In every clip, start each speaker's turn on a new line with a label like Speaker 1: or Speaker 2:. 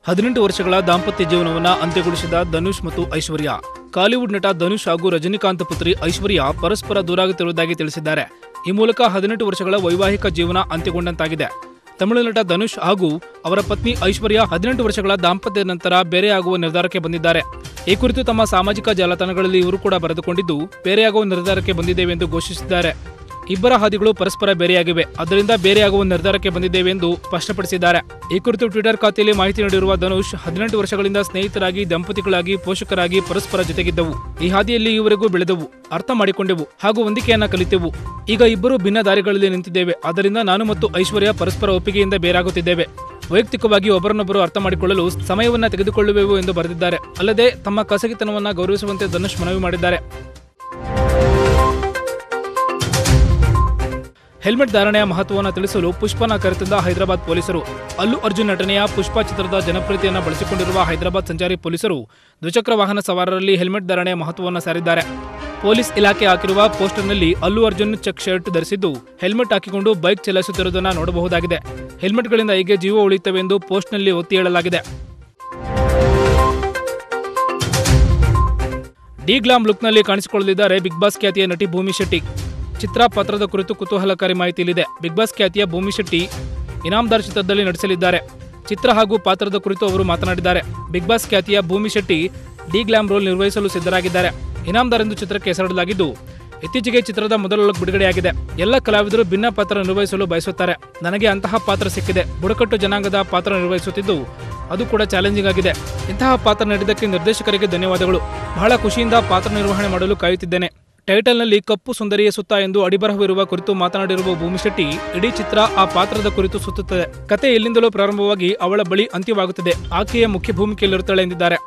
Speaker 1: ಹದಿನೆಂಟು ವರ್ಷಗಳ ದಾಂಪತ್ಯ ಜೀವನವನ್ನ ಅಂತ್ಯಗೊಳಿಸಿದ ಧನುಷ್ ಮತ್ತು ಐಶ್ವರ್ಯ ಕಾಲಿವುಡ್ ನಟ ಧನುಷ್ ಹಾಗೂ ರಜನಿಕಾಂತ್ ಪುತ್ರಿ ಐಶ್ವರ್ಯ ಪರಸ್ಪರ ದೂರಾಗುತ್ತಿರುವುದಾಗಿ ತಿಳಿಸಿದ್ದಾರೆ ಈ ಮೂಲಕ ಹದಿನೆಂಟು ವರ್ಷಗಳ ವೈವಾಹಿಕ ಜೀವನ ಅಂತ್ಯಗೊಂಡಂತಾಗಿದೆ ತಮಿಳು ನಟ ಧನುಷ್ ಹಾಗೂ ಅವರ ಪತ್ನಿ ಐಶ್ವರ್ಯ ಹದಿನೆಂಟು ವರ್ಷಗಳ ದಾಂಪತ್ಯದ ನಂತರ ಬೇರೆಯಾಗುವ ನಿರ್ಧಾರಕ್ಕೆ ಬಂದಿದ್ದಾರೆ ಈ ಕುರಿತು ತಮ್ಮ ಸಾಮಾಜಿಕ ಜಾಲತಾಣಗಳಲ್ಲಿ ಇವರು ಕೂಡ ಬರೆದುಕೊಂಡಿದ್ದು ಬೇರೆಯಾಗುವ ನಿರ್ಧಾರಕ್ಕೆ ಬಂದಿದ್ದೇವೆ ಎಂದು ಘೋಷಿಸಿದ್ದಾರೆ ಇಬ್ಬರ ಹಾದಿಗಳು ಪರಸ್ಪರ ಬೇರೆಯಾಗಿವೆ ಅದರಿಂದ ಬೇರೆಯಾಗುವ ನಿರ್ಧಾರಕ್ಕೆ ಬಂದಿದ್ದೇವೆ ಎಂದು ಸ್ಪಷ್ಟಪಡಿಸಿದ್ದಾರೆ ಈ ಕುರಿತು ಟ್ವಿಟರ್ ಖಾತೆಯಲ್ಲಿ ಮಾಹಿತಿ ನೀಡಿರುವ ಧನುಷ್ ಹದಿನೆಂಟು ವರ್ಷಗಳಿಂದ ಸ್ನೇಹಿತರಾಗಿ ದಂಪತಿಗಳಾಗಿ ಪೋಷಕರಾಗಿ ಪರಸ್ಪರ ಜೊತೆಗಿದ್ದವು ಈ ಹಾದಿಯಲ್ಲಿ ಈವರೆಗೂ ಬೆಳೆದವು ಅರ್ಥ ಮಾಡಿಕೊಂಡೆವು ಹಾಗೂ ಹೊಂದಿಕೆಯನ್ನ ಕಲಿತೆವು ಈಗ ಇಬ್ಬರು ಭಿನ್ನ ದಾರಿಗಳಲ್ಲಿ ನಿಂತಿದ್ದೇವೆ ಆದ್ದರಿಂದ ನಾನು ಮತ್ತು ಐಶ್ವರ್ಯ ಪರಸ್ಪರ ಒಪ್ಪಿಗೆಯಿಂದ ಬೇರಾಗುತ್ತಿದ್ದೇವೆ ವೈಯಕ್ತಿಕವಾಗಿ ಒಬ್ಬರನ್ನೊಬ್ಬರು ಅರ್ಥ ಮಾಡಿಕೊಳ್ಳಲು ಸಮಯವನ್ನ ತೆಗೆದುಕೊಳ್ಳುವೆವು ಎಂದು ಬರೆದಿದ್ದಾರೆ ಅಲ್ಲದೆ ತಮ್ಮ ಖಾಸಗಿತನವನ್ನ ಗೌರವಿಸುವಂತೆ ಧನುಷ್ ಮನವಿ ಮಾಡಿದ್ದಾರೆ ಹೆಲ್ಮೆಟ್ ಧಾರಣೆಯ ಮಹತ್ವವನ್ನು ತಿಳಿಸಲು ಪುಷ್ಪನ ಕರೆತಂದ ಹೈದರಾಬಾದ್ ಪೊಲೀಸರು ಅಲ್ಲು ಅರ್ಜುನ್ ನಟನೆಯ ಪುಷ್ಪ ಚಿತ್ರದ ಜನಪ್ರಿಯತೆಯನ್ನು ಬಳಸಿಕೊಂಡಿರುವ ಹೈದರಾಬಾದ್ ಸಂಚಾರಿ ಪೊಲೀಸರು ದ್ವಿಚಕ್ರ ವಾಹನ ಸವಾರರಲ್ಲಿ ಹೆಲ್ಮೆಟ್ ಧಾರಣೆಯ ಮಹತ್ವವನ್ನು ಸಾರಿದ್ದಾರೆ ಪೊಲೀಸ್ ಇಲಾಖೆ ಹಾಕಿರುವ ಪೋಸ್ಟರ್ನಲ್ಲಿ ಅಲ್ಲು ಅರ್ಜುನ್ ಚೆಕ್ ಶರ್ಟ್ ಧರಿಸಿದ್ದು ಹೆಲ್ಮೆಟ್ ಹಾಕಿಕೊಂಡು ಬೈಕ್ ಚಲಾಯಿಸುತ್ತಿರುವುದನ್ನು ನೋಡಬಹುದಾಗಿದೆ ಹೆಲ್ಮೆಟ್ಗಳಿಂದ ಹೇಗೆ ಜೀವ ಉಳಿಯುತ್ತವೆ ಎಂದು ಪೋಸ್ಟ್ನಲ್ಲಿ ಒತ್ತಿ ಹೇಳಲಾಗಿದೆ ಡಿ ಗ್ಲಾಮ್ ಲುಕ್ನಲ್ಲಿ ಕಾಣಿಸಿಕೊಳ್ಳಲಿದ್ದಾರೆ ಬಿಗ್ ಬಾಸ್ ಖ್ಯಾತಿಯ ನಟಿ ಭೂಮಿ ಶೆಟ್ಟಿ ಚಿತ್ರ ಪಾತ್ರದ ಕುರಿತು ಕುತೂಹಲಕಾರಿ ಮಾಹಿತಿ ಇಲ್ಲಿದೆ ಬಿಗ್ ಬಾಸ್ ಖ್ಯಾತಿಯ ಭೂಮಿ ಶೆಟ್ಟಿ ಇನಾಮ್ದಾರ್ ಚಿತ್ರದಲ್ಲಿ ನಟಿಸಲಿದ್ದಾರೆ ಚಿತ್ರ ಹಾಗೂ ಪಾತ್ರದ ಕುರಿತು ಅವರು ಮಾತನಾಡಿದ್ದಾರೆ ಬಿಗ್ ಬಾಸ್ ಖ್ಯಾತಿಯ ಭೂಮಿ ಶೆಟ್ಟಿ ಡಿ ಗ್ಲಾಮ್ ರೋಲ್ ನಿರ್ವಹಿಸಲು ಸಿದ್ಧರಾಗಿದ್ದಾರೆ ಇನಾಮ್ದಾರ್ ಎಂದು ಚಿತ್ರಕ್ಕೆ ಹೆಸರಿಡಲಾಗಿದ್ದು ಇತ್ತೀಚೆಗೆ ಚಿತ್ರದ ಮೊದಲ ಲುಕ್ ಬಿಡುಗಡೆಯಾಗಿದೆ ಎಲ್ಲ ಕಲಾವಿದರು ಭಿನ್ನ ಪಾತ್ರ ನಿರ್ವಹಿಸಲು ಬಯಸುತ್ತಾರೆ ನನಗೆ ಅಂತಹ ಪಾತ್ರ ಸಿಕ್ಕಿದೆ ಬುಡಕಟ್ಟು ಜನಾಂಗದ ಪಾತ್ರ ನಿರ್ವಹಿಸುತ್ತಿದ್ದು ಅದು ಕೂಡ ಚಾಲೆಂಜಿಂಗ್ ಆಗಿದೆ ಇಂತಹ ಪಾತ್ರ ನೀಡಿದ್ದಕ್ಕೆ ನಿರ್ದೇಶಕರಿಗೆ ಧನ್ಯವಾದಗಳು ಬಹಳ ಖುಷಿಯಿಂದ ಪಾತ್ರ ನಿರ್ವಹಣೆ ಮಾಡಲು ಕಾಯುತ್ತಿದ್ದೇನೆ ಟೈಟಲ್ನಲ್ಲಿ ಕಪ್ಪು ಸುಂದರಿಯ ಸುತ್ತ ಎಂದು ಅಡಿಬರಹವಿರುವ ಕುರಿತು ಮಾತನಾಡಿರುವ ಭೂಮಿಶೆಟ್ಟಿ ಇಡೀ ಚಿತ್ರ ಆ ಪಾತ್ರದ ಕುರಿತು ಸುತ್ತುತ್ತದೆ ಕತೆ ಎಲ್ಲಿಂದಲೂ ಪ್ರಾರಂಭವಾಗಿ ಅವಳ ಬಳಿ ಅಂತ್ಯವಾಗುತ್ತದೆ ಆಕೆಯ ಮುಖ್ಯ ಭೂಮಿಕೆಯಲ್ಲಿರುತ್ತಾಳೆ ಎಂದಿದ್ದಾರೆ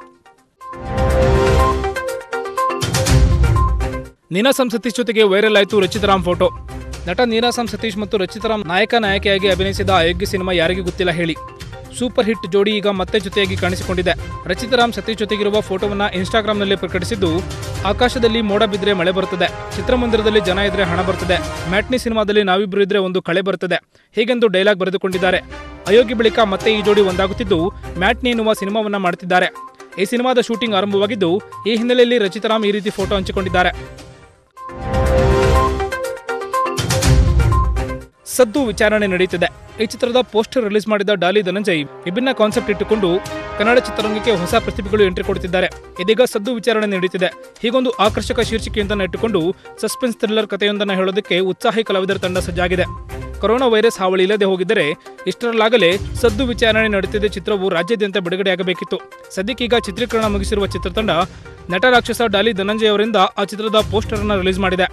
Speaker 1: ನೀನಾಸಂ ಸತೀಶ್ ಜೊತೆಗೆ ವೈರಲ್ ಆಯಿತು ರಚಿತರಾಮ್ ಫೋಟೋ ನಟ ನೀನಾಸಂ ಸತೀಶ್ ಮತ್ತು ರಚಿತರಾಮ್ ನಾಯಕ ನಾಯಕಿಯಾಗಿ ಅಭಿನಯಿಸಿದ ಅಯೋಗ್ಯ ಸಿನಿಮಾ ಯಾರಿಗೆ ಗೊತ್ತಿಲ್ಲ ಹೇಳಿ ಸೂಪರ್ ಹಿಟ್ ಜೋಡಿ ಈಗ ಮತ್ತೆ ಜೊತೆಯಾಗಿ ಕಾಣಿಸಿಕೊಂಡಿದೆ ರಚಿತರಾಮ್ ಸತೀಶ್ ಜೊತೆಗಿರುವ ಫೋಟೋವನ್ನ ಇನ್ಸ್ಟಾಗ್ರಾಂನಲ್ಲಿ ಪ್ರಕಟಿಸಿದ್ದು ಆಕಾಶದಲ್ಲಿ ಮೋಡ ಬಿದ್ದರೆ ಮಳೆ ಬರುತ್ತದೆ ಚಿತ್ರಮಂದಿರದಲ್ಲಿ ಜನ ಇದ್ರೆ ಹಣ ಬರ್ತದೆ ಮ್ಯಾಟ್ನಿ ಸಿನಿಮಾದಲ್ಲಿ ನಾವಿಬ್ರು ಇದ್ರೆ ಒಂದು ಕಳೆ ಬರುತ್ತದೆ ಹೀಗೆಂದು ಡೈಲಾಗ್ ಬರೆದುಕೊಂಡಿದ್ದಾರೆ ಅಯೋಗ್ಯ ಬಳಿಕ ಮತ್ತೆ ಈ ಜೋಡಿ ಒಂದಾಗುತ್ತಿದ್ದು ಮ್ಯಾಟ್ನಿ ಎನ್ನುವ ಸಿನಿಮಾವನ್ನ ಮಾಡುತ್ತಿದ್ದಾರೆ ಈ ಸಿನಿಮಾದ ಶೂಟಿಂಗ್ ಆರಂಭವಾಗಿದ್ದು ಈ ಹಿನ್ನೆಲೆಯಲ್ಲಿ ರಚಿತರಾಮ್ ಈ ರೀತಿ ಫೋಟೋ ಹಂಚಿಕೊಂಡಿದ್ದಾರೆ ಸದ್ದು ವಿಚಾರಣೆ ನಡೆಯುತ್ತಿದೆ ಈ ಚಿತ್ರದ ಪೋಸ್ಟರ್ ರಿಲೀಸ್ ಮಾಡಿದ ಡಾಲಿ ಧನಂಜಯ್ ವಿಭಿನ್ನ ಕಾನ್ಸೆಪ್ಟ್ ಇಟ್ಟುಕೊಂಡು ಕನ್ನಡ ಚಿತ್ರರಂಗಕ್ಕೆ ಹೊಸ ಪ್ರತಿಭೆಗಳು ಎಂಟ್ರಿ ಕೊಡುತ್ತಿದ್ದಾರೆ ಇದೀಗ ಸದ್ದು ವಿಚಾರಣೆ ನಡೆಯುತ್ತಿದೆ ಹೀಗೊಂದು ಆಕರ್ಷಕ ಶೀರ್ಷಿಕೆಯೊಂದನ್ನು ಇಟ್ಟುಕೊಂಡು ಸಸ್ಪೆನ್ಸ್ ಥ್ರಿಲ್ಲರ್ ಕಥೆಯೊಂದನ್ನು ಹೇಳೋದಕ್ಕೆ ಉತ್ಸಾಹಿ ಕಲಾವಿದರ ತಂಡ ಸಜ್ಜಾಗಿದೆ ಕೊರೋನಾ ವೈರಸ್ ಹಾವಳಿ ಇಲ್ಲದೆ ಹೋಗಿದ್ದರೆ ಇಷ್ಟರಲ್ಲಾಗಲೇ ಸದ್ದು ವಿಚಾರಣೆ ನಡೆಯುತ್ತಿದ್ದ ಚಿತ್ರವು ರಾಜ್ಯಾದ್ಯಂತ ಬಿಡುಗಡೆಯಾಗಬೇಕಿತ್ತು ಸದ್ಯಕ್ಕೀಗ ಚಿತ್ರೀಕರಣ ಮುಗಿಸಿರುವ ಚಿತ್ರತಂಡ ನಟ ರಾಕ್ಷಸ ಡಾಲಿ ಧನಂಜಯ್ ಅವರಿಂದ ಆ ಚಿತ್ರದ ಪೋಸ್ಟರ್ ಅನ್ನು ರಿಲೀಸ್ ಮಾಡಿದೆ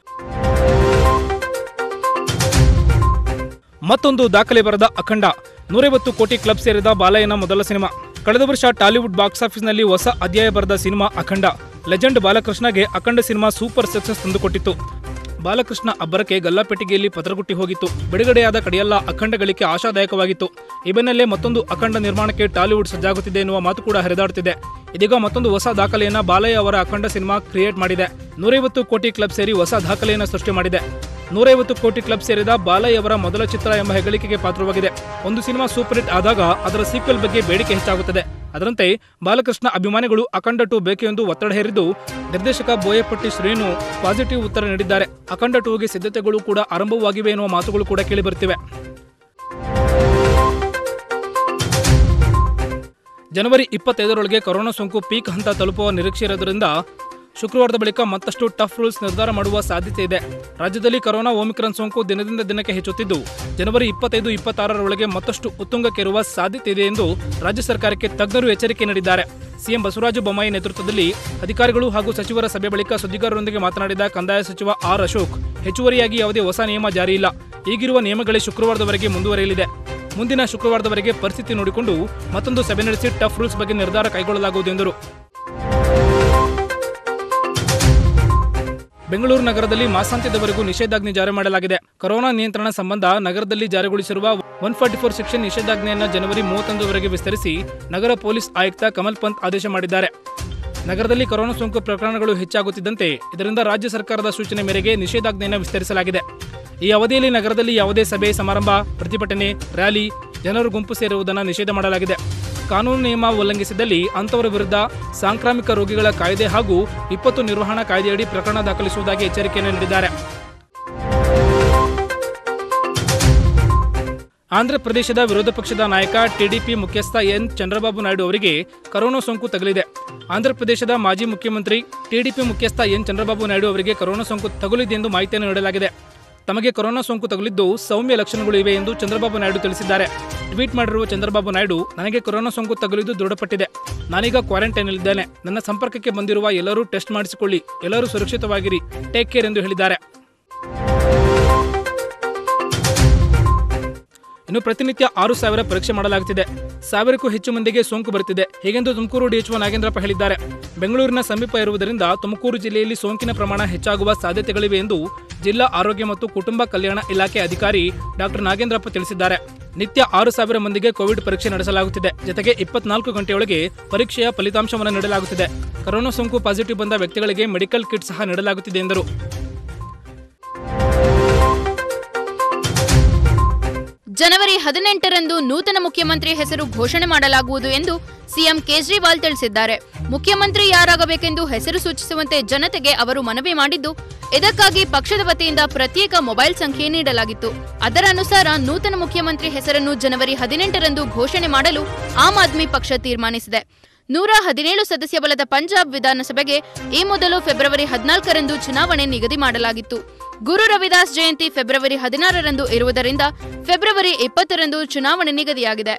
Speaker 1: ಮತ್ತೊಂದು ದಾಖಲೆ ಬರೆದ ಅಖಂಡ ನೂರೈವತ್ತು ಕೋಟಿ ಕ್ಲಬ್ ಸೇರಿದ ಬಾಲಯ್ಯನ ಮೊದಲ ಸಿನಿಮಾ ಕಳೆದ ವರ್ಷ ಟಾಲಿವುಡ್ ಬಾಕ್ಸ್ ಆಫೀಸ್ನಲ್ಲಿ ಹೊಸ ಅಧ್ಯಾಯ ಬರೆದ ಸಿನಿಮಾ ಅಖಂಡ ಲೆಜೆಂಡ್ ಬಾಲಕೃಷ್ಣಗೆ ಅಖಂಡ ಸಿನಿಮಾ ಸೂಪರ್ ಸಕ್ಸಸ್ ತಂದುಕೊಟ್ಟಿತ್ತು ಬಾಲಕೃಷ್ಣ ಅಬ್ಬರಕ್ಕೆ ಗಲ್ಲಾಪೆಟ್ಟಿಗೆಯಲ್ಲಿ ಪತ್ರಗುಟ್ಟಿ ಹೋಗಿತ್ತು ಬಿಡುಗಡೆಯಾದ ಕಡೆಯೆಲ್ಲ ಅಖಂಡ ಗಳಿಕೆ ಆಶಾದಾಯಕವಾಗಿತ್ತು ಈ ಬೆನ್ನಲ್ಲೇ ಮತ್ತೊಂದು ಅಖಂಡ ನಿರ್ಮಾಣಕ್ಕೆ ಟಾಲಿವುಡ್ ಸಜ್ಜಾಗುತ್ತಿದೆ ಎನ್ನುವ ಮಾತು ಕೂಡ ಹರಿದಾಡುತ್ತಿದೆ ಇದೀಗ ಮತ್ತೊಂದು ಹೊಸ ದಾಖಲೆಯನ್ನ ಬಾಲಯ್ಯ ಅವರ ಅಖಂಡ ಸಿನಿಮಾ ಕ್ರಿಯೇಟ್ ಮಾಡಿದೆ ನೂರೈವತ್ತು ಕೋಟಿ ಕ್ಲಬ್ ಸೇರಿ ಹೊಸ ದಾಖಲೆಯನ್ನು ಸೃಷ್ಟಿ ಮಾಡಿದೆ ನೂರೈವತ್ತು ಕೋಟಿ ಕ್ಲಬ್ ಸೇರಿದ ಬಾಲಯ್ಯ ಅವರ ಮೊದಲ ಚಿತ್ರ ಎಂಬ ಹೆಗ್ಗಳಿಕೆಗೆ ಪಾತ್ರವಾಗಿದೆ ಒಂದು ಸಿನಿಮಾ ಸೂಪರ್ ಹಿಟ್ ಆದಾಗ ಅದರ ಸೀಕ್ವೆಲ್ ಬಗ್ಗೆ ಬೇಡಿಕೆ ಹೆಚ್ಚಾಗುತ್ತದೆ ಅದರಂತೆ ಬಾಲಕೃಷ್ಣ ಅಭಿಮಾನಿಗಳು ಅಖಂಡ ಟು ಬೇಕು ಎಂದು ಒತ್ತಡ ಹೇರಿದ್ದು ನಿರ್ದೇಶಕ ಬೋಯಪಟ್ಟಿ ಶ್ರೀನು ಪಾಸಿಟಿವ್ ಉತ್ತರ ನೀಡಿದ್ದಾರೆ ಅಖಂಡ ಟೂಗೆ ಸಿದ್ಧತೆಗಳು ಕೂಡ ಆರಂಭವಾಗಿವೆ ಎನ್ನುವ ಮಾತುಗಳು ಕೂಡ ಕೇಳಿಬರುತ್ತಿವೆ ಜನವರಿ ಇಪ್ಪತ್ತೈದರೊಳಗೆ ಕೊರೋನಾ ಸೋಂಕು ಪೀಕ್ ಹಂತ ತಲುಪುವ ನಿರೀಕ್ಷೆ ಇರೋದ್ರಿಂದ ಶುಕ್ರವಾರದ ಬಳಿಕ ಮತ್ತಷ್ಟು ಟಫ್ ರೂಲ್ಸ್ ನಿರ್ಧಾರ ಮಾಡುವ ಸಾಧ್ಯತೆ ಇದೆ ರಾಜ್ಯದಲ್ಲಿ ಕೊರೋನಾ ಓಮಿಕ್ರಾನ್ ಸೋಂಕು ದಿನದಿಂದ ದಿನಕ್ಕೆ ಹೆಚ್ಚುತ್ತಿದ್ದು ಜನವರಿ ಇಪ್ಪತ್ತೈದು ಇಪ್ಪತ್ತಾರರೊಳಗೆ ಮತ್ತಷ್ಟು ಉತ್ತುಂಗಕ್ಕೇರುವ ಸಾಧ್ಯತೆ ಇದೆ ಎಂದು ರಾಜ್ಯ ಸರ್ಕಾರಕ್ಕೆ ತಜ್ಞರು ಎಚ್ಚರಿಕೆ ನೀಡಿದ್ದಾರೆ ಸಿಎಂ ಬಸವರಾಜ ಬೊಮ್ಮಾಯಿ ನೇತೃತ್ವದಲ್ಲಿ ಅಧಿಕಾರಿಗಳು ಹಾಗೂ ಸಚಿವರ ಸಭೆ ಬಳಿಕ ಸುದ್ದಿಗಾರರೊಂದಿಗೆ ಮಾತನಾಡಿದ ಕಂದಾಯ ಸಚಿವ ಆರ್ ಅಶೋಕ್ ಹೆಚ್ಚುವರಿಯಾಗಿ ಯಾವುದೇ ಹೊಸ ನಿಯಮ ಜಾರಿ ಇಲ್ಲ ಈಗಿರುವ ನಿಯಮಗಳೇ ಶುಕ್ರವಾರದವರೆಗೆ ಮುಂದುವರಿಯಲಿದೆ ಮುಂದಿನ ಶುಕ್ರವಾರದವರೆಗೆ ಪರಿಸ್ಥಿತಿ ನೋಡಿಕೊಂಡು ಮತ್ತೊಂದು ಸಭೆ ನಡೆಸಿ ಟಫ್ ರೂಲ್ಸ್ ಬಗ್ಗೆ ನಿರ್ಧಾರ ಕೈಗೊಳ್ಳಲಾಗುವುದು ಎಂದರು ಬೆಂಗಳೂರು ನಗರದಲ್ಲಿ ಮಾಸಾಂತ್ಯದವರೆಗೂ ನಿಷೇಧಾಜ್ಞೆ ಜಾರಿ ಮಾಡಲಾಗಿದೆ ಕೊರೋನಾ ನಿಯಂತ್ರಣ ಸಂಬಂಧ ನಗರದಲ್ಲಿ ಜಾರಿಗೊಳಿಸಿರುವ ಒನ್ ಫಾರ್ಟಿ ಫೋರ್ ಸೆಕ್ಷನ್ ನಿಷೇಧಾಜ್ಞೆಯನ್ನು ಜನವರಿ ಮೂವತ್ತೊಂದರವರೆಗೆ ವಿಸ್ತರಿಸಿ ನಗರ ಪೊಲೀಸ್ ಆಯುಕ್ತ ಕಮಲ್ ಪಂತ್ ಆದೇಶ ಮಾಡಿದ್ದಾರೆ ನಗರದಲ್ಲಿ ಕೊರೋನಾ ಸೋಂಕು ಪ್ರಕರಣಗಳು ಹೆಚ್ಚಾಗುತ್ತಿದ್ದಂತೆ ಇದರಿಂದ ರಾಜ್ಯ ಸರ್ಕಾರದ ಸೂಚನೆ ಮೇರೆಗೆ ನಿಷೇಧಾಜ್ಞೆಯನ್ನು ವಿಸ್ತರಿಸಲಾಗಿದೆ ಈ ಅವಧಿಯಲ್ಲಿ ನಗರದಲ್ಲಿ ಯಾವುದೇ ಸಭೆ ಸಮಾರಂಭ ಪ್ರತಿಭಟನೆ ರ್ಯಾಲಿ ಜನರು ಗುಂಪು ಸೇರುವುದನ್ನು ನಿಷೇಧ ಮಾಡಲಾಗಿದೆ ಕಾನೂನು ನಿಯಮ ಉಲ್ಲಂಘಿಸಿದಲ್ಲಿ ಅಂತವರ ವಿರುದ್ಧ ಸಾಂಕ್ರಾಮಿಕ ರೋಗಿಗಳ ಕಾಯ್ದೆ ಹಾಗೂ ವಿಪತ್ತು ನಿರ್ವಹಣಾ ಕಾಯ್ದೆಯಡಿ ಪ್ರಕರಣ ದಾಖಲಿಸುವುದಾಗಿ ಎಚ್ಚರಿಕೆಯನ್ನು ನೀಡಿದ್ದಾರೆ ಆಂಧ್ರಪ್ರದೇಶದ ವಿರೋಧ ಪಕ್ಷದ ನಾಯಕ ಟಿಡಿಪಿ ಮುಖ್ಯಸ್ಥ ಎನ್ ಚಂದ್ರಬಾಬು ನಾಯ್ಡು ಅವರಿಗೆ ಕರೋನಾ ಸೋಂಕು ತಗುಲಿದೆ ಆಂಧ್ರಪ್ರದೇಶದ ಮಾಜಿ ಮುಖ್ಯಮಂತ್ರಿ ಟಿಡಿಪಿ ಮುಖ್ಯಸ್ಥ ಎನ್ ಚಂದ್ರಬಾಬು ನಾಯ್ಡು ಅವರಿಗೆ ಕರೋನಾ ಸೋಂಕು ತಗುಲಿದೆ ಎಂದು ಮಾಹಿತಿಯನ್ನು ನೀಡಲಾಗಿದೆ ತಮಗೆ ಕೊರೋನಾ ಸೋಂಕು ತಗುಲಿದ್ದು ಸೌಮ್ಯ ಲಕ್ಷಣಗಳು ಇವೆ ಎಂದು ಚಂದ್ರಬಾಬು ನಾಯ್ಡು ತಿಳಿಸಿದ್ದಾರೆ ಟ್ವೀಟ್ ಮಾಡಿರುವ ಚಂದ್ರಬಾಬು ನಾಯ್ಡು ನನಗೆ ಕೊರೋನಾ ಸೋಂಕು ತಗುಲಿದ್ದು ದೃಢಪಟ್ಟಿದೆ ನಾನೀಗ ಕ್ವಾರಂಟೈನ್ನಲ್ಲಿದ್ದೇನೆ ನನ್ನ ಸಂಪರ್ಕಕ್ಕೆ ಬಂದಿರುವ ಎಲ್ಲರೂ ಟೆಸ್ಟ್ ಮಾಡಿಸಿಕೊಳ್ಳಿ ಎಲ್ಲರೂ ಸುರಕ್ಷಿತವಾಗಿರಿ ಟೇಕ್ ಕೇರ್ ಎಂದು ಹೇಳಿದ್ದಾರೆ ಇನ್ನು ಪ್ರತಿನಿತ್ಯ ಆರು ಸಾವಿರ ಪರೀಕ್ಷೆ ಮಾಡಲಾಗುತ್ತಿದೆ ಸಾವಿರಕ್ಕೂ ಹೆಚ್ಚು ಮಂದಿಗೆ ಸೋಂಕು ಬರುತ್ತಿದೆ ಹೀಗೆಂದು ತುಮಕೂರು ಡಿಎಚ್ಒ ನಾಗೇಂದ್ರಪ್ಪ ಹೇಳಿದ್ದಾರೆ ಬೆಂಗಳೂರಿನ ಸಮೀಪ ಇರುವುದರಿಂದ ತುಮಕೂರು ಜಿಲ್ಲೆಯಲ್ಲಿ ಸೋಂಕಿನ ಪ್ರಮಾಣ ಹೆಚ್ಚಾಗುವ ಸಾಧ್ಯತೆಗಳಿವೆ ಎಂದು ಜಿಲ್ಲಾ ಆರೋಗ್ಯ ಮತ್ತು ಕುಟುಂಬ ಕಲ್ಯಾಣ ಇಲಾಖೆ ಅಧಿಕಾರಿ ಡಾಕ್ಟರ್ ನಾಗೇಂದ್ರಪ್ಪ ತಿಳಿಸಿದ್ದಾರೆ ನಿತ್ಯ ಆರು ಸಾವಿರ ಮಂದಿಗೆ ಕೋವಿಡ್ ಪರೀಕ್ಷೆ ನಡೆಸಲಾಗುತ್ತಿದೆ ಜೊತೆಗೆ ಇಪ್ಪತ್ನಾಲ್ಕು ಗಂಟೆಯೊಳಗೆ ಪರೀಕ್ಷೆಯ ಫಲಿತಾಂಶವನ್ನು ನೀಡಲಾಗುತ್ತಿದೆ ಕರೋನಾ ಸೋಂಕು ಪಾಸಿಟಿವ್ ಬಂದ ವ್ಯಕ್ತಿಗಳಿಗೆ ಮೆಡಿಕಲ್ ಕಿಟ್ ಸಹ ನೀಡಲಾಗುತ್ತಿದೆ ಎಂದರು
Speaker 2: ಜನವರಿ ಹದಿನೆಂಟರಂದು ನೂತನ ಮುಖ್ಯಮಂತ್ರಿ ಹೆಸರು ಘೋಷಣೆ ಮಾಡಲಾಗುವುದು ಎಂದು ಸಿಎಂ ಕೇಜ್ರಿವಾಲ್ ತಿಳಿಸಿದ್ದಾರೆ ಮುಖ್ಯಮಂತ್ರಿ ಯಾರಾಗಬೇಕೆಂದು ಹೆಸರು ಸೂಚಿಸುವಂತೆ ಜನತೆಗೆ ಅವರು ಮನವಿ ಮಾಡಿದ್ದು ಇದಕ್ಕಾಗಿ ಪಕ್ಷದ ವತಿಯಿಂದ ಪ್ರತ್ಯೇಕ ಮೊಬೈಲ್ ಸಂಖ್ಯೆ ನೀಡಲಾಗಿತ್ತು ಅದರ ಅನುಸಾರ ನೂತನ ಮುಖ್ಯಮಂತ್ರಿ ಹೆಸರನ್ನು ಜನವರಿ ಹದಿನೆಂಟರಂದು ಘೋಷಣೆ ಮಾಡಲು ಆಮ್ ಆದ್ಮಿ ಪಕ್ಷ ತೀರ್ಮಾನಿಸಿದೆ ನೂರ ಹದಿನೇಳು ಸದಸ್ಯ ಬಲದ ಪಂಜಾಬ್ ವಿಧಾನಸಭೆಗೆ ಈ ಮೊದಲು ಫೆಬ್ರವರಿ ಹದಿನಾಲ್ಕರಂದು ಚುನಾವಣೆ ನಿಗದಿ ಮಾಡಲಾಗಿತ್ತು ಗುರು ರವಿದಾಸ್ ಜಯಂತಿ ಫೆಬ್ರವರಿ ಹದಿನಾರರಂದು ಇರುವುದರಿಂದ ಫೆಬ್ರವರಿ ಇಪ್ಪತ್ತರಂದು ಚುನಾವಣೆ ನಿಗದಿಯಾಗಿದೆ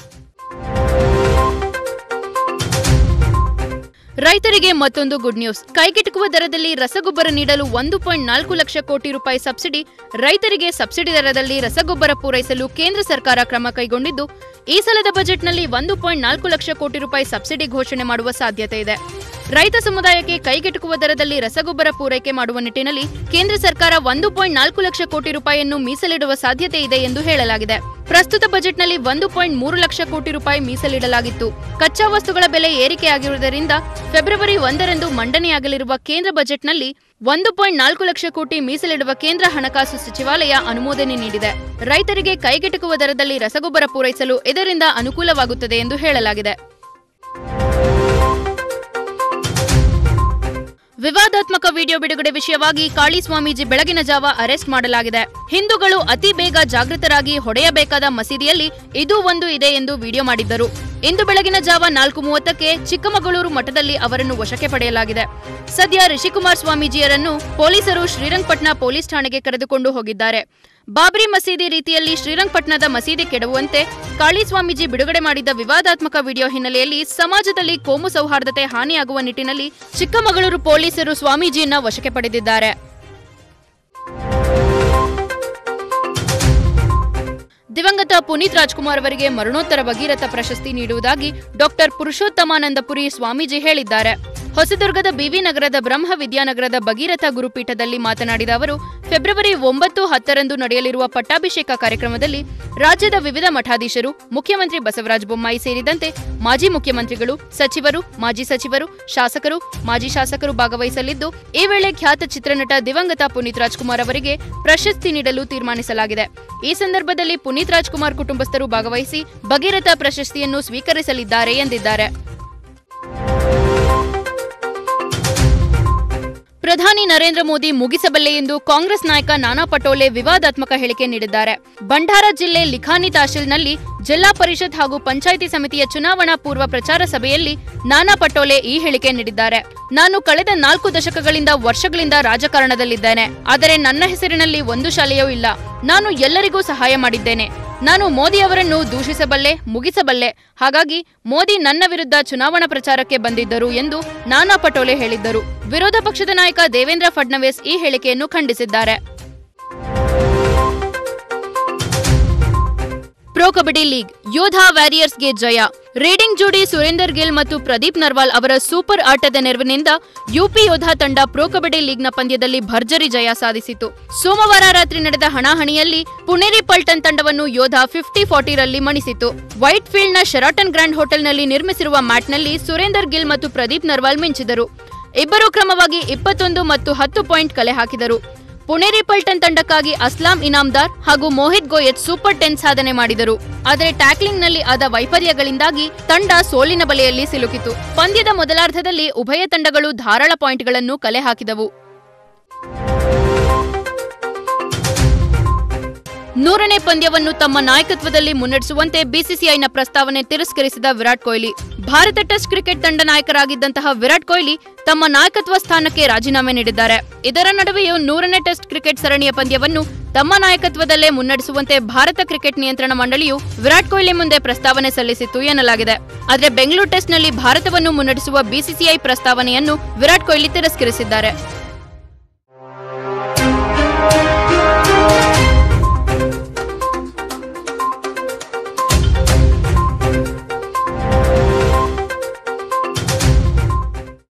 Speaker 2: ರೈತರಿಗೆ ಮತ್ತೊಂದು ಗುಡ್ ನ್ಯೂಸ್ ಕೈಗೆಟುಕುವ ದರದಲ್ಲಿ ರಸಗೊಬ್ಬರ ನೀಡಲು ಒಂದು ಪಾಯಿಂಟ್ ನಾಲ್ಕು ಲಕ್ಷ ಕೋಟಿ ರೂಪಾಯಿ ಸಬ್ಸಿಡಿ ರೈತರಿಗೆ ಸಬ್ಸಿಡಿ ದರದಲ್ಲಿ ರಸಗೊಬ್ಬರ ಪೂರೈಸಲು ಕೇಂದ್ರ ಸರ್ಕಾರ ಕ್ರಮ ಕೈಗೊಂಡಿದ್ದು ಈ ಸಲದ ಬಜೆಟ್ನಲ್ಲಿ ಒಂದು ಪಾಯಿಂಟ್ ನಾಲ್ಕು ಲಕ್ಷ ಕೋಟಿ ರೂಪಾಯಿ ಸಬ್ಸಿಡಿ ಘೋಷಣೆ ಮಾಡುವ ಸಾಧ್ಯತೆ ಇದೆ ರೈತ ಸಮುದಾಯಕ್ಕೆ ಕೈಗೆಟುಕುವ ದರದಲ್ಲಿ ರಸಗೊಬ್ಬರ ಪೂರೈಕೆ ಮಾಡುವ ನಿಟ್ಟಿನಲ್ಲಿ ಕೇಂದ್ರ ಸರ್ಕಾರ ಒಂದು ಪಾಯಿಂಟ್ ನಾಲ್ಕು ಲಕ್ಷ ಕೋಟಿ ರೂಪಾಯಿಯನ್ನು ಮೀಸಲಿಡುವ ಸಾಧ್ಯತೆ ಇದೆ ಎಂದು ಹೇಳಲಾಗಿದೆ ಪ್ರಸ್ತುತ ಬಜೆಟ್ನಲ್ಲಿ ಒಂದು ಪಾಯಿಂಟ್ ಮೂರು ಲಕ್ಷ ಕೋಟಿ ರೂಪಾಯಿ ಮೀಸಲಿಡಲಾಗಿತ್ತು ಕಚ್ಚಾ ವಸ್ತುಗಳ ಬೆಲೆ ಏರಿಕೆಯಾಗಿರುವುದರಿಂದ ಫೆಬ್ರವರಿ ಒಂದರಂದು ಮಂಡನೆಯಾಗಲಿರುವ ಕೇಂದ್ರ ಬಜೆಟ್ನಲ್ಲಿ ಒಂದು ಪಾಯಿಂಟ್ ನಾಲ್ಕು ಲಕ್ಷ ಕೋಟಿ ಮೀಸಲಿಡುವ ಕೇಂದ್ರ ಹಣಕಾಸು ಸಚಿವಾಲಯ ಅನುಮೋದನೆ ನೀಡಿದೆ ರೈತರಿಗೆ ಕೈಗೆಟುಕುವ ದರದಲ್ಲಿ ರಸಗೊಬ್ಬರ ಪೂರೈಸಲು ಇದರಿಂದ ಅನುಕೂಲವಾಗುತ್ತದೆ ಎಂದು ಹೇಳಲಾಗಿದೆ ವಿವಾದಾತ್ಮಕ ವಿಡಿಯೋ ಬಿಡುಗಡೆ ವಿಷಯವಾಗಿ ಕಾಳಿ ಸ್ವಾಮೀಜಿ ಬೆಳಗಿನ ಜಾವ ಅರೆಸ್ಟ್ ಮಾಡಲಾಗಿದೆ ಹಿಂದೂಗಳು ಅತಿ ಬೇಗ ಜಾಗೃತರಾಗಿ ಹೊಡೆಯಬೇಕಾದ ಮಸೀದಿಯಲ್ಲಿ ಇದೂ ಒಂದು ಇದೆ ಎಂದು ವಿಡಿಯೋ ಮಾಡಿದ್ದರು ಇಂದು ಬೆಳಗಿನ ಜಾವ ನಾಲ್ಕು ಮೂವತ್ತಕ್ಕೆ ಚಿಕ್ಕಮಗಳೂರು ಮಠದಲ್ಲಿ ಅವರನ್ನು ವಶಕ್ಕೆ ಪಡೆಯಲಾಗಿದೆ ಸದ್ಯ ರಿಷಿಕುಮಾರ್ ಸ್ವಾಮೀಜಿಯರನ್ನು ಪೊಲೀಸರು ಶ್ರೀರಂಗಪಟ್ಟಣ ಪೊಲೀಸ್ ಠಾಣೆಗೆ ಕರೆದುಕೊಂಡು ಹೋಗಿದ್ದಾರೆ ಬಾಬ್ರಿ ಮಸೀದಿ ರೀತಿಯಲ್ಲಿ ಶ್ರೀರಂಗಪಟ್ಟಣದ ಮಸೀದಿ ಕೆಡವುವಂತೆ ಕಾಳಿ ಸ್ವಾಮೀಜಿ ಬಿಡುಗಡೆ ಮಾಡಿದ್ದ ವಿವಾದಾತ್ಮಕ ವಿಡಿಯೋ ಹಿನ್ನೆಲೆಯಲ್ಲಿ ಸಮಾಜದಲ್ಲಿ ಕೋಮು ಸೌಹಾರ್ದತೆ ಹಾನಿಯಾಗುವ ನಿಟ್ಟಿನಲ್ಲಿ ಚಿಕ್ಕಮಗಳೂರು ಪೊಲೀಸರು ಸ್ವಾಮೀಜಿಯನ್ನ ವಶಕ್ಕೆ ಪಡೆದಿದ್ದಾರೆ ದಿವಂಗತ ಪುನೀತ್ ರಾಜ್ಕುಮಾರ್ ಅವರಿಗೆ ಮರಣೋತ್ತರ ಭಗೀರಥ ಪ್ರಶಸ್ತಿ ನೀಡುವುದಾಗಿ ಡಾಕ್ಟರ್ ಪುರುಷೋತ್ತಮಾನಂದಪುರಿ ಸ್ವಾಮೀಜಿ ಹೇಳಿದ್ದಾರೆ ಹೊಸದುರ್ಗದ ಬಿವಿ ನಗರದ ಬ್ರಹ್ಮ ವಿದ್ಯಾನಗರದ ಭಗೀರಥ ಗುರುಪೀಠದಲ್ಲಿ ಮಾತನಾಡಿದ ಅವರು ಫೆಬ್ರವರಿ ಒಂಬತ್ತು ಹತ್ತರಂದು ನಡೆಯಲಿರುವ ಪಟ್ಟಾಭಿಷೇಕ ಕಾರ್ಯಕ್ರಮದಲ್ಲಿ ರಾಜ್ಯದ ವಿವಿಧ ಮಠಾಧೀಶರು ಮುಖ್ಯಮಂತ್ರಿ ಬಸವರಾಜ ಬೊಮ್ಮಾಯಿ ಸೇರಿದಂತೆ ಮಾಜಿ ಮುಖ್ಯಮಂತ್ರಿಗಳು ಸಚಿವರು ಮಾಜಿ ಸಚಿವರು ಶಾಸಕರು ಮಾಜಿ ಶಾಸಕರು ಭಾಗವಹಿಸಲಿದ್ದು ಈ ವೇಳೆ ಖ್ಯಾತ ಚಿತ್ರನಟ ದಿವಂಗತ ಪುನೀತ್ ರಾಜ್ಕುಮಾರ್ ಅವರಿಗೆ ಪ್ರಶಸ್ತಿ ನೀಡಲು ತೀರ್ಮಾನಿಸಲಾಗಿದೆ ಈ ಸಂದರ್ಭದಲ್ಲಿ ಪುನೀತ್ ರಾಜ್ಕುಮಾರ್ ಕುಟುಂಬಸ್ಥರು ಭಾಗವಹಿಸಿ ಭಗೀರಥ ಪ್ರಶಸ್ತಿಯನ್ನು ಸ್ವೀಕರಿಸಲಿದ್ದಾರೆ ಎಂದಿದ್ದಾರೆ ಪ್ರಧಾನಿ ನರೇಂದ್ರ ಮೋದಿ ಮುಗಿಸಬಲ್ಲೆ ಎಂದು ಕಾಂಗ್ರೆಸ್ ನಾಯಕ ನಾನಾ ಪಟೋಲೆ ವಿವಾದಾತ್ಮಕ ಹೇಳಿಕೆ ನೀಡಿದ್ದಾರೆ ಬಂಡಾರ ಜಿಲ್ಲೆ ಲಿಖಾನಿ ತಹಶೀಲ್ನಲ್ಲಿ ಜಿಲ್ಲಾ ಪರಿಷತ್ ಹಾಗೂ ಪಂಚಾಯಿತಿ ಸಮಿತಿಯ ಚುನಾವಣಾ ಪೂರ್ವ ಪ್ರಚಾರ ಸಭೆಯಲ್ಲಿ ನಾನಾ ಪಟೋಲೆ ಈ ಹೇಳಿಕೆ ನೀಡಿದ್ದಾರೆ ನಾನು ಕಳೆದ ನಾಲ್ಕು ದಶಕಗಳಿಂದ ವರ್ಷಗಳಿಂದ ರಾಜಕಾರಣದಲ್ಲಿದ್ದೇನೆ ಆದರೆ ನನ್ನ ಹೆಸರಿನಲ್ಲಿ ಒಂದು ಶಾಲೆಯೂ ಇಲ್ಲ ನಾನು ಎಲ್ಲರಿಗೂ ಸಹಾಯ ಮಾಡಿದ್ದೇನೆ ನಾನು ಮೋದಿ ಅವರನ್ನು ದೂಷಿಸಬಲ್ಲೆ ಮುಗಿಸಬಲ್ಲೆ ಹಾಗಾಗಿ ಮೋದಿ ನನ್ನ ವಿರುದ್ಧ ಚುನಾವಣಾ ಪ್ರಚಾರಕ್ಕೆ ಬಂದಿದ್ದರು ಎಂದು ನಾನಾ ಪಟೋಲೆ ಹೇಳಿದ್ದರು ವಿರೋಧ ಪಕ್ಷದ ನಾಯಕ ದೇವೇಂದ್ರ ಫಡ್ನವೀಸ್ ಈ ಹೇಳಿಕೆಯನ್ನು ಖಂಡಿಸಿದ್ದಾರೆ ಪ್ರೊ ಕಬಡ್ಡಿ ಲೀಗ್ ಯೋಧಾ ವ್ಯಾರಿಯರ್ಸ್ಗೆ ಜಯ ರೇಡಿಂಗ್ ಜೋಡಿ ಸುರೇಂದರ್ ಗಿಲ್ ಮತ್ತು ಪ್ರದೀಪ್ ನರ್ವಾಲ್ ಅವರ ಸೂಪರ್ ಆಟದ ನೆರವಿನಿಂದ ಯುಪಿ ಯೋಧಾ ತಂಡ ಪ್ರೊ ಕಬಡ್ಡಿ ಲೀಗ್ನ ಪಂದ್ಯದಲ್ಲಿ ಭರ್ಜರಿ ಜಯ ಸಾಧಿಸಿತು ಸೋಮವಾರ ರಾತ್ರಿ ನಡೆದ ಹಣಾಹಣಿಯಲ್ಲಿ ಪುಣೇರಿ ಪಲ್ಟನ್ ತಂಡವನ್ನು ಯೋಧಾ ಫಿಫ್ಟಿ ಫಾರ್ಟಿರಲ್ಲಿ ಮಣಿಸಿತು ವೈಟ್ ಫೀಲ್ಡ್ನ ಶೆರಾಟನ್ ಗ್ರ್ಯಾಂಡ್ ಹೋಟೆಲ್ನಲ್ಲಿ ನಿರ್ಮಿಸಿರುವ ಮ್ಯಾಟ್ನಲ್ಲಿ ಸುರೇಂದರ್ ಗಿಲ್ ಮತ್ತು ಪ್ರದೀಪ್ ನರ್ವಾಲ್ ಮಿಂಚಿದರು ಇಬ್ಬರು ಕ್ರಮವಾಗಿ ಇಪ್ಪತ್ತೊಂದು ಮತ್ತು ಹತ್ತು ಪಾಯಿಂಟ್ ಕಲೆ ಹಾಕಿದರು ಪುಣೇರಿ ಪಲ್ಟನ್ ತಂಡಕ್ಕಾಗಿ ಅಸ್ಲಾಂ ಇನಾಮ್ದಾರ್ ಹಾಗೂ ಮೋಹಿತ್ ಗೋಯತ್ ಸೂಪರ್ ಟೆನ್ ಸಾಧನೆ ಮಾಡಿದರು ಆದರೆ ಟ್ಯಾಕ್ಲಿಂಗ್ನಲ್ಲಿ ಆದ ವೈಫಲ್ಯಗಳಿಂದಾಗಿ ತಂಡ ಸೋಲಿನ ಬಲೆಯಲ್ಲಿ ಸಿಲುಕಿತು ಪಂದ್ಯದ ಮೊದಲಾರ್ಧದಲ್ಲಿ ಉಭಯ ತಂಡಗಳು ಧಾರಾಳ ಪಾಯಿಂಟ್ಗಳನ್ನು ಕಲೆ ಹಾಕಿದವು ನೂರನೇ ಪಂದ್ಯವನ್ನು ತಮ್ಮ ನಾಯಕತ್ವದಲ್ಲಿ ಮುನ್ನಡೆಸುವಂತೆ ಬಿಸಿಸಿಐನ ಪ್ರಸ್ತಾವನೆ ತಿರಸ್ಕರಿಸಿದ ವಿರಾಟ್ ಕೊಹ್ಲಿ ಭಾರತ ಟೆಸ್ಟ್ ಕ್ರಿಕೆಟ್ ತಂಡ ನಾಯಕರಾಗಿದ್ದಂತಹ ವಿರಾಟ್ ಕೊಹ್ಲಿ ತಮ್ಮ ನಾಯಕತ್ವ ಸ್ಥಾನಕ್ಕೆ ರಾಜೀನಾಮೆ ನೀಡಿದ್ದಾರೆ ಇದರ ನಡುವೆಯೂ ನೂರನೇ ಟೆಸ್ಟ್ ಕ್ರಿಕೆಟ್ ಸರಣಿಯ ಪಂದ್ಯವನ್ನು ತಮ್ಮ ನಾಯಕತ್ವದಲ್ಲೇ ಮುನ್ನಡೆಸುವಂತೆ ಭಾರತ ಕ್ರಿಕೆಟ್ ನಿಯಂತ್ರಣ ಮಂಡಳಿಯು ವಿರಾಟ್ ಕೊಹ್ಲಿ ಮುಂದೆ ಪ್ರಸ್ತಾವನೆ ಸಲ್ಲಿಸಿತ್ತು ಎನ್ನಲಾಗಿದೆ ಆದರೆ ಬೆಂಗಳೂರು ಟೆಸ್ಟ್ನಲ್ಲಿ ಭಾರತವನ್ನು ಮುನ್ನಡೆಸುವ ಬಿಸಿಸಿಐ ಪ್ರಸ್ತಾವನೆಯನ್ನು ವಿರಾಟ್ ಕೊಹ್ಲಿ ತಿರಸ್ಕರಿಸಿದ್ದಾರೆ